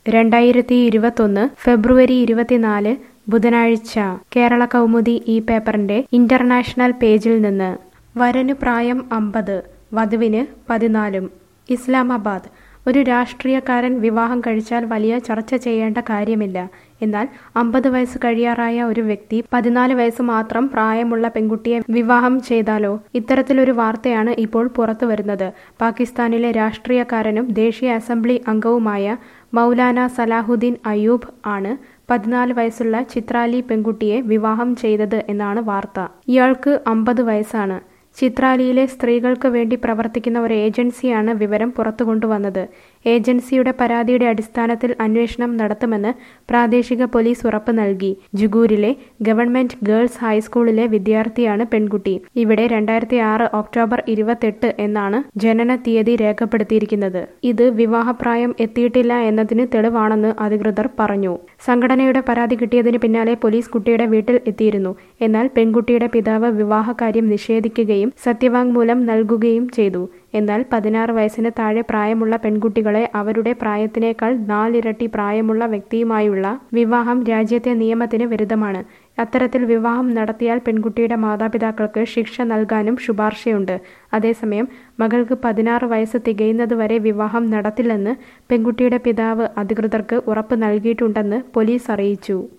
രണ്ടായിരത്തി ഇരുപത്തൊന്ന് ഫെബ്രുവരി ഇരുപത്തിനാല് ബുധനാഴ്ച കേരള കൗമുദി ഈ പേപ്പറിന്റെ ഇന്റർനാഷണൽ പേജിൽ നിന്ന് വരനു പ്രായം അമ്പത് വധുവിന് പതിനാലും ഇസ്ലാമാബാദ് ഒരു രാഷ്ട്രീയക്കാരൻ വിവാഹം കഴിച്ചാൽ വലിയ ചർച്ച ചെയ്യേണ്ട കാര്യമില്ല എന്നാൽ അമ്പത് വയസ്സ് കഴിയാറായ ഒരു വ്യക്തി പതിനാല് വയസ്സ് മാത്രം പ്രായമുള്ള പെൺകുട്ടിയെ വിവാഹം ചെയ്താലോ ഇത്തരത്തിലൊരു വാർത്തയാണ് ഇപ്പോൾ പുറത്തു വരുന്നത് പാകിസ്ഥാനിലെ രാഷ്ട്രീയക്കാരനും ദേശീയ അസംബ്ലി അംഗവുമായ മൗലാന സലാഹുദ്ദീൻ അയൂബ് ആണ് പതിനാല് വയസ്സുള്ള ചിത്രാലി പെൺകുട്ടിയെ വിവാഹം ചെയ്തത് എന്നാണ് വാർത്ത ഇയാൾക്ക് അമ്പത് വയസ്സാണ് ചിത്രാലിയിലെ സ്ത്രീകൾക്ക് വേണ്ടി പ്രവർത്തിക്കുന്ന ഒരു ഏജൻസിയാണ് വിവരം പുറത്തു കൊണ്ടുവന്നത് ഏജൻസിയുടെ പരാതിയുടെ അടിസ്ഥാനത്തിൽ അന്വേഷണം നടത്തുമെന്ന് പ്രാദേശിക പോലീസ് ഉറപ്പ് നൽകി ജുഗൂരിലെ ഗവൺമെന്റ് ഗേൾസ് ഹൈസ്കൂളിലെ വിദ്യാർത്ഥിയാണ് പെൺകുട്ടി ഇവിടെ രണ്ടായിരത്തി ആറ് ഒക്ടോബർ ഇരുപത്തെട്ട് എന്നാണ് ജനന തീയതി രേഖപ്പെടുത്തിയിരിക്കുന്നത് ഇത് വിവാഹപ്രായം എത്തിയിട്ടില്ല എന്നതിന് തെളിവാണെന്ന് അധികൃതർ പറഞ്ഞു സംഘടനയുടെ പരാതി കിട്ടിയതിന് പിന്നാലെ പോലീസ് കുട്ടിയുടെ വീട്ടിൽ എത്തിയിരുന്നു എന്നാൽ പെൺകുട്ടിയുടെ പിതാവ് വിവാഹകാര്യം നിഷേധിക്കുകയും സത്യവാങ്മൂലം നൽകുകയും ചെയ്തു എന്നാൽ പതിനാറ് വയസ്സിന് താഴെ പ്രായമുള്ള പെൺകുട്ടികളെ അവരുടെ പ്രായത്തിനേക്കാൾ നാലിരട്ടി പ്രായമുള്ള വ്യക്തിയുമായുള്ള വിവാഹം രാജ്യത്തെ നിയമത്തിന് വിരുദ്ധമാണ് അത്തരത്തിൽ വിവാഹം നടത്തിയാൽ പെൺകുട്ടിയുടെ മാതാപിതാക്കൾക്ക് ശിക്ഷ നൽകാനും ശുപാർശയുണ്ട് അതേസമയം മകൾക്ക് പതിനാറ് വയസ്സ് തികയുന്നതുവരെ വിവാഹം നടത്തില്ലെന്ന് പെൺകുട്ടിയുടെ പിതാവ് അധികൃതർക്ക് ഉറപ്പ് നൽകിയിട്ടുണ്ടെന്ന് പോലീസ് അറിയിച്ചു